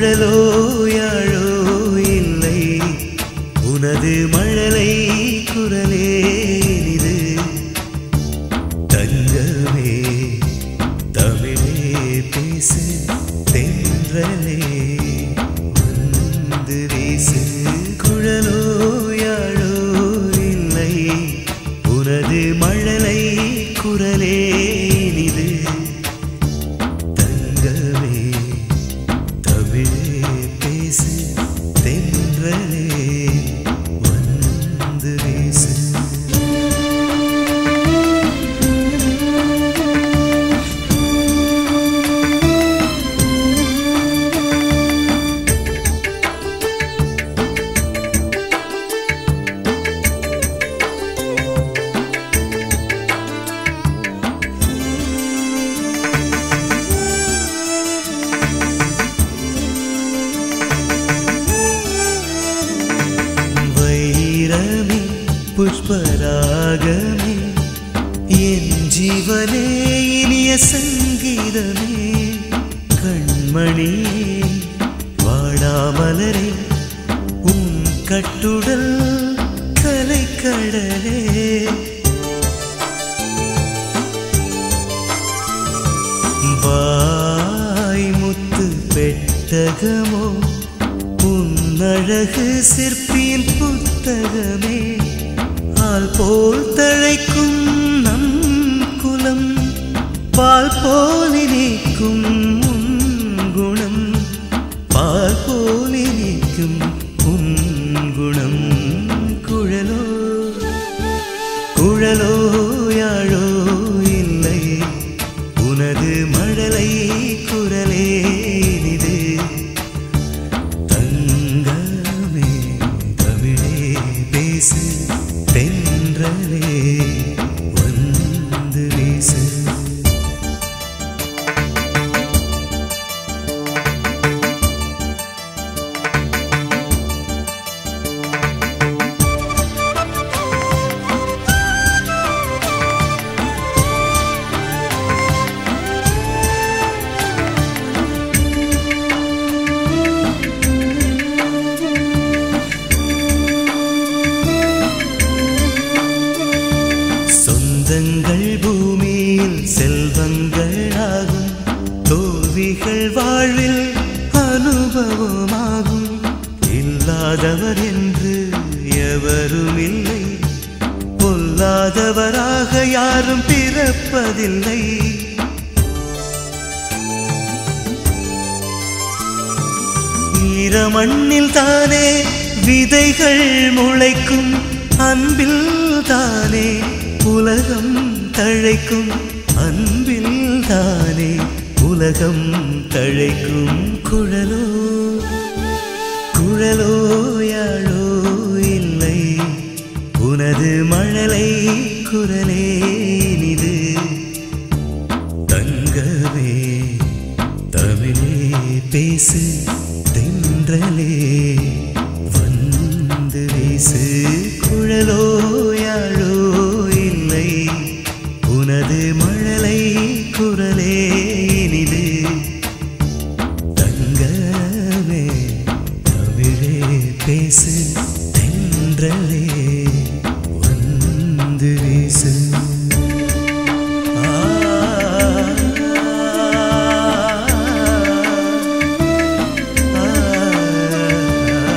குழலோ யாழோ இல்லை உனது மழலை குரலே இது தங்கமே தமிழே பேசு தென்றலே வந்து வீசு குழலோ யாழோ இல்லை உனது மழலை குரலே இனிது தங்கமே தமிழே பேசு தென்றலே வந்து வீசு வைரமே புஷ்பராகமே என் ஜீவனே இனிய சங்கீதமே கண்மணியே வாடாமலரே உன் கட்டுடல் கலைக்கடலே வாய் முத்து பெட்டகமோ உன்னழகு சிற்பியின் புத்தகமே ஆள் போல் தழைக்கும் நம் குலம் பால் போலி நீக்கும் உன் குணம் பால் போலி நீக்கும் உன் குணம் குழலோ குழலோ யாழோ இல்லை உனது மழலை குரலே இனிது தங்கமே தமிழே பேசு தென்றலே வந்து வீசு சொந்தங்கள் பூமியில் செல்வங்களாகும் தோல்விகள் வாழ்வில் அனுபவமாகும் இல்லாதவர் என்று எவரும் இல்லை பொல்லாதவராக யாரும் பிறப்பதில்லை ஈரமண்ணில் தானே விதைகள் முளைக்கும் அன்பில் தானே உலகம் தழைக்கும் அன்பில் தானே உலகம் தழைக்கும் குழலோ குழலோ யாழோ இல்லை உனது மழலை குரலே இனிது தங்கமே தமிழே பேசு தென்றலே வந்து வீசு குழலோ யாழோ இல்லை உனது மழலை குரலே இனிது தங்கமே தமிழே பேசு தென்றலே வந்து வீசு ஆ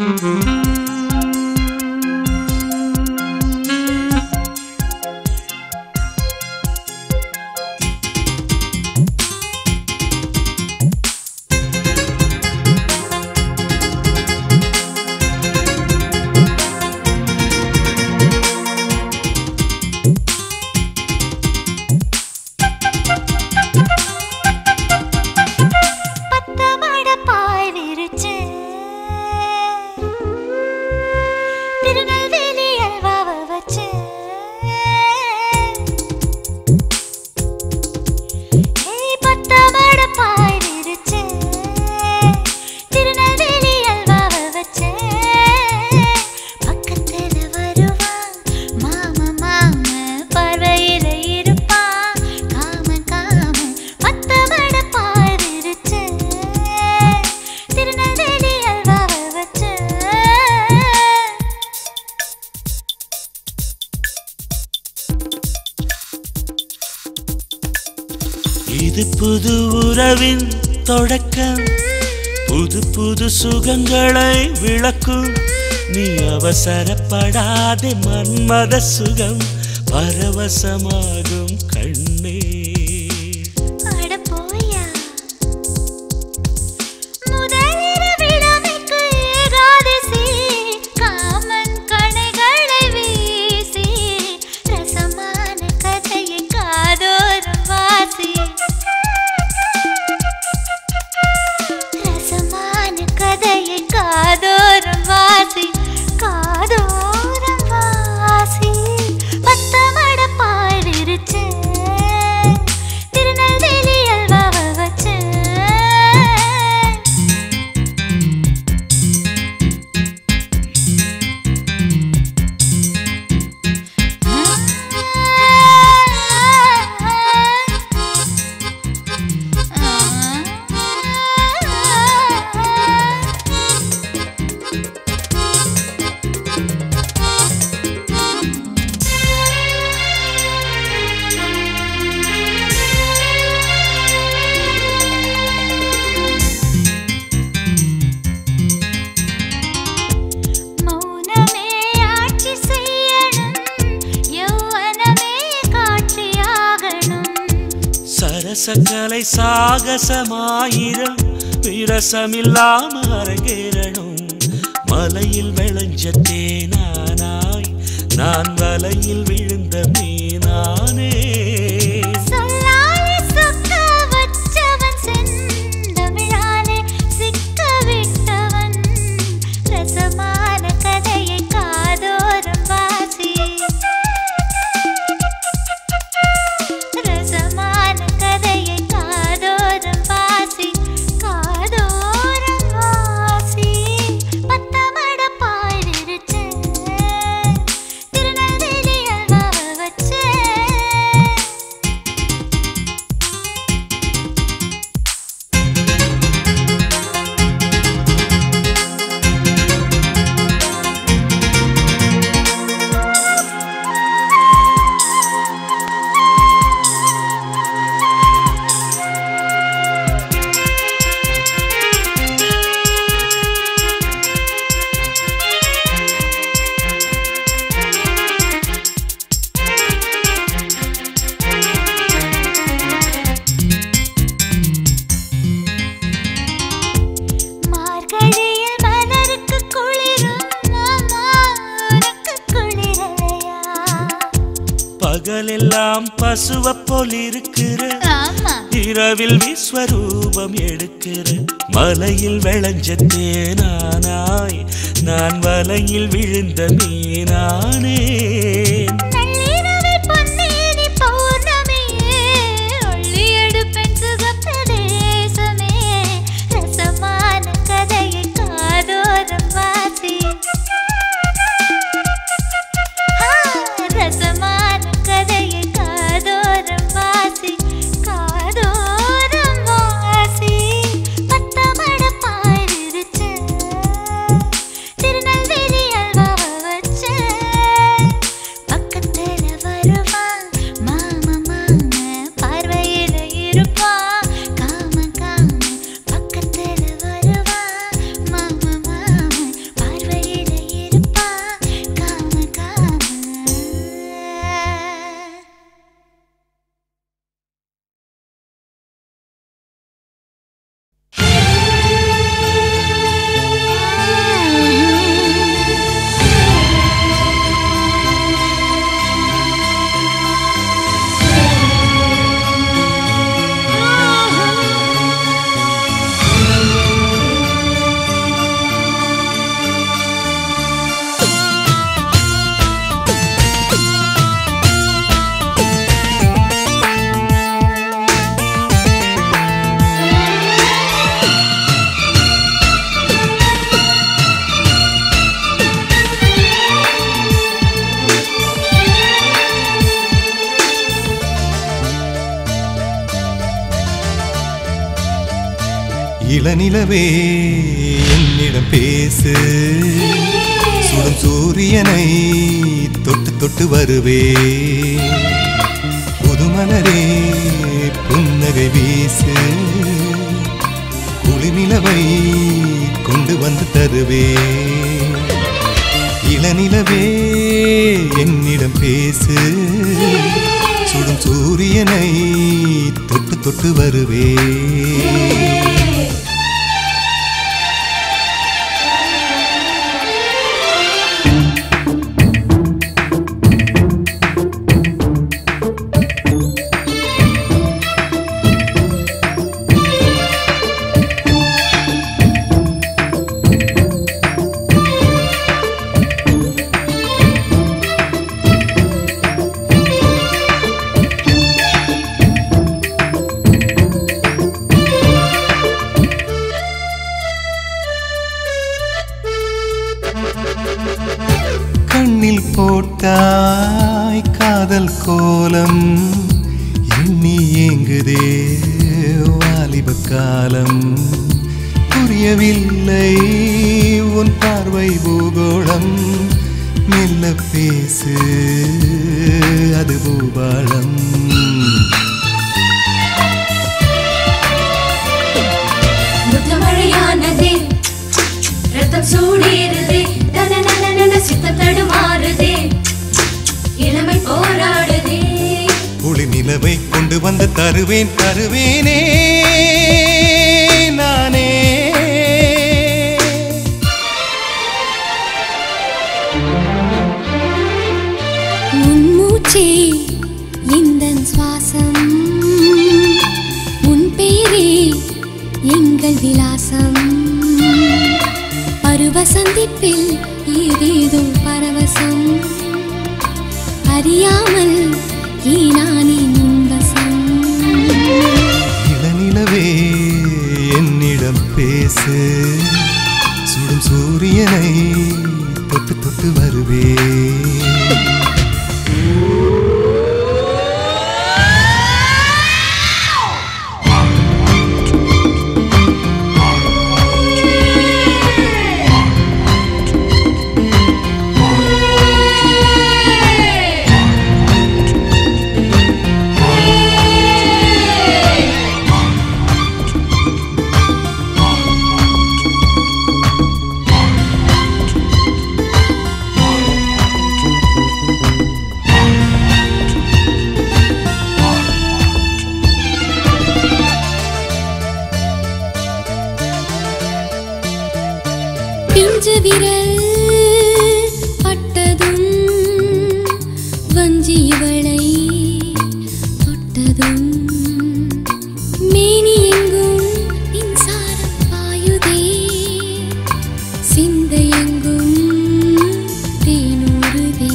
பத்த மடப்பாய் விரிச்சு திருநெல்வேலி அல்வாவை வச்சு ஏய், பத்த மடப்பாய் விரிச்சு திருநெல்வேலி அல்வாவை வச்சு பக்கத்துல வருவான் மாம மாம பார்வையில இருப்பான் காமன் காமன் பத்த மடப்பாய் விரிச்சு திருநெல்வேலி அல்வாவை வச்சு இது புது உறவின் தொடக்கம் புது புது சுகங்களை விளக்கும் நீ அவசரப்படாதே மன்மத சுகம் பரவசமாகும் கண்ணே அட போயா முதலிரவிழமைக்கு ஏகாதசி காமன் கணைகளை வீசி ரசமான கதையை காதோறும் வாசி ரசமான கதையை காதோறும் வாசி காதோறும் வாசி பத்த மடப்பாய் விரிச்சு திருநெல்வேலி அல்வாவை வச்சு மௌனமே ஆட்சி செய்யணும் யௌவனமே காட்சியாகணும் சரசக்கலை சாகசமாயிரம் விரசமில்லாம அரங்கேறணும் மலையில் விளைஞ்ச தேனானாய் நான் வலையில் விழுந்த மீனானே சொல்லாலே சொக்க வச்சவன் செந்தமிழாலே சிக்க விட்டவன் ரசமான கதையை காதோறும் வாசி ரசமான கதையை காதோறும் வாசி காதோறும் வாசி பத்த மடப்பாய் விரிச்சு திருநெல்வேலி அல்வாவை வச்சு மார்கழியில் மலருக்கு குளிரும் மாமா உனக்கு குளிரலையா பகலெல்லாம் பசுவ போல் இருக்கிற ஆமா இரவில் விஸ்வரூபம் எடுக்கிற மலையில் விளைஞ்ச தேனானாய் நான் வலையில் விழுந்த மீனானே நள்ளிரவில் பொன்னேனி பௌர்ணமியே ஒளியெடுப்பெண் சுகப்பிரதேசமே ரசமான கதையை காதோறும் வாசி ஆ, ரசமான கதையை காதோறும் வாசி காதோறும் வாசி பத்த மடப்பாய் விரிச்சு திருநெல்வேலி அல்வாவை வச்சு இளநிலவே என்னிடம் பேசு சுடும் சூரியனை தொட்டு தொட்டு வருவே புதுமலரே புன்னகை வீசு குளிநிலவை கொண்டு வந்து தருவே இளநிலவே என்னிடம் பேசு சுடும் சூரியனை தொட்டு தொட்டு வருவே கண்ணில் போட்டாய் காதல் கோலம் எண்ணி ஏங்குதே வாலிப காலம் புரியவில்லை உன் பார்வை பூகோளம் மெல்ல பேசு அது பூபாளம் முத்தமழையானதே ரத்தம் சூடேறுதே தன நன நன சித்தம் தடுமாறுதே இளமை போராடுதே ஒளி நிலவை கொண்டு வந்து தருவேன் தருவேனே நானே உன் மூச்சே எந்தன் சுவாசம் உன் பேரே எங்கள் விலாசம் பருவ சந்திப்பில் ஏதேதோ பரவசம் அறியாமல் ஈனானே முன்வசம் இளநிலவே என்னிடம் பேசு சுடும் சூரியனை தொட்டு தொட்டு வருவே பிஞ்சு விரல் பட்டதும் வஞ்சி இவளை தொட்டதும் மேனி எங்கும் மின்சாரம் பாயுதே சிந்தை எங்கும் தேனூறுதே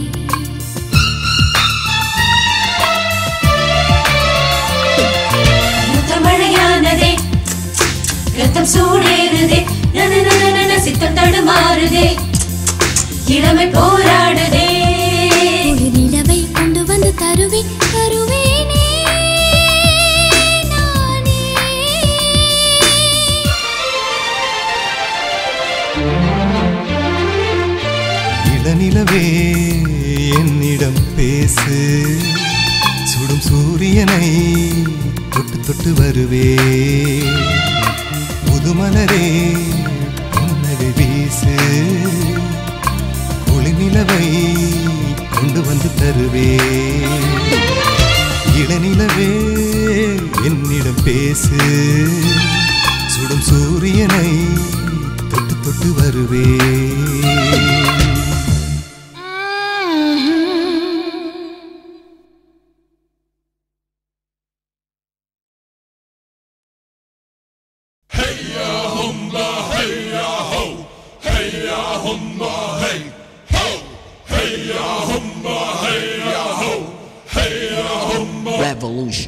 முத்தமழையானதே ரத்தம் சூடேறுதே நன நன நன சித்தம் தடுமாறுதே இளமை போராடுதே ஒரு நிலவை கொண்டு வந்து தருவேன் தருவேனே நானே இளநிலவே என்னிடம் பேசு சுடும் சூரியனை தொட்டு தொட்டு வருவே புதுமலரே புன்னகை வீசு ஒளிநிலவை கொண்டு வந்து தருவே இளநிலவே என்னிடம் பேசு சுடும் சூரியனை தொட்டு தொட்டு வருவே Revolution.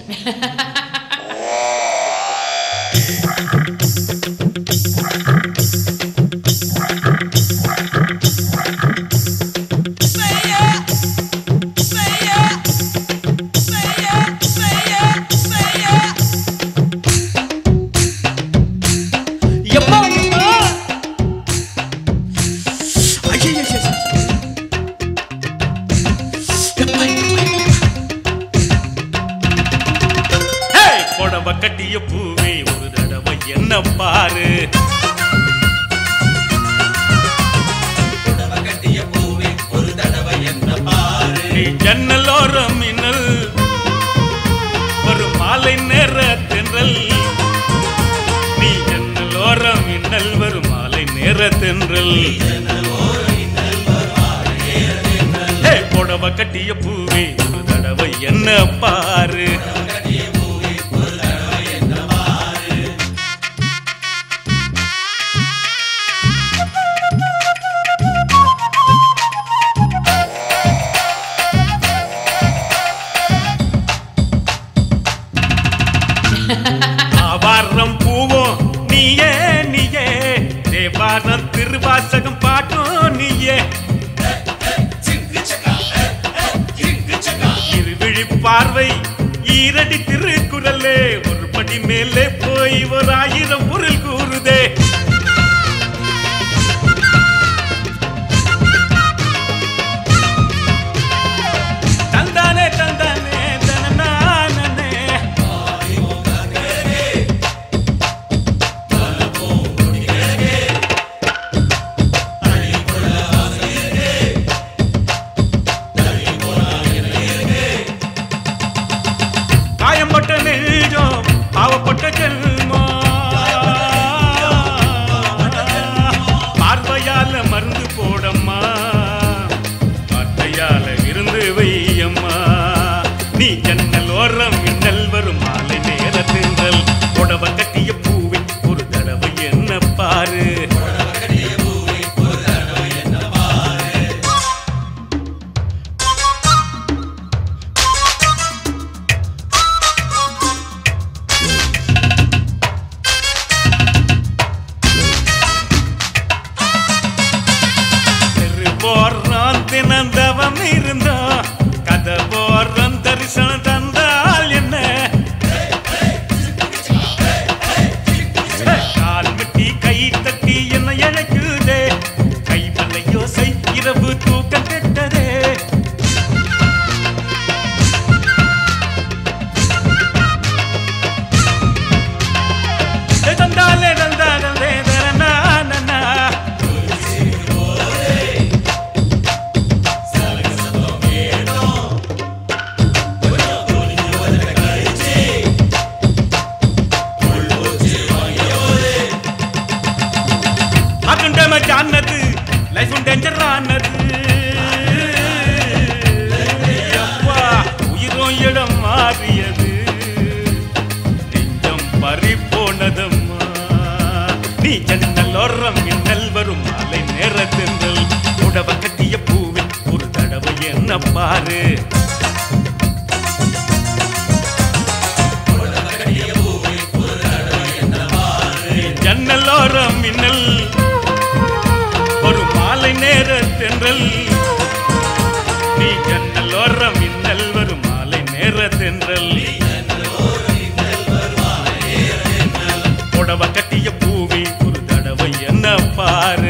ஜன்னலோரம் மின்னல் வரும் மாலை நேர தென்றல் நீ ஜன்னலோரம் மின்னல் வரும் மாலை நேர தென்றல் ஹே, புடவ கட்டிய பூவே ஒரு தடவை என்ன பாரு ஆவாரம் பூவும் நீயே நீயே தேவாரம் திருவாசகம் பாட்டும் நீயே இருவிழி பார்வை ஈரடி திருக்குறளே ஒரு படி மேலே போய் ஒரு ஆயிரம் பொருள் கூறுதே தந்தானே தந்தானே தனநானே காயம்பட்ட நெஞ்சம் பாவப்பட்ட ஜென்மம் பார்வையால மருந்து போடம்மா வார்த்தையால இருந்து வையம்மா நீ ஜன்னல் ஓரம் மின்னல் வரும் மாலை நேர திங்கள் புடவ கட்டிய பூவை ஒரு தடவை என்ன பாரு தெரு போறான் தினந்தவம் இருந்தா கதை போறான் தரிசனம் தந்தால் என்ன கால் மிட்டி கை தட்டி என்ன இழக்குதே கை வல்ல யோசை இரவு தூக்கம் கெட்டதே தந்தாலே தந்தாலே தரனா நன்னா அக்கன் டேமேஜ் ஆனது லைஃப் டேஞ்சர் ஆனது அப்பா உயிரும் இடம் மாறியது நெஞ்சம் பறி போனதம்மா நீ ஜன்னல் ஓரம் மின்னல் வரும் மாலை நேரத்தின்றல் உடவ கட்டிய பூவில் ஒரு தடவை என்ன பாரு ஜன்னலோரம் மின்னல் ஒரு மாலை நேர தென்றல் நீ ஜன்னலோரம் மின்னல் வரும் மாலை நேர தென்றல் புடவ கட்டிய பூவி ஒரு தடவை என்ன பாரு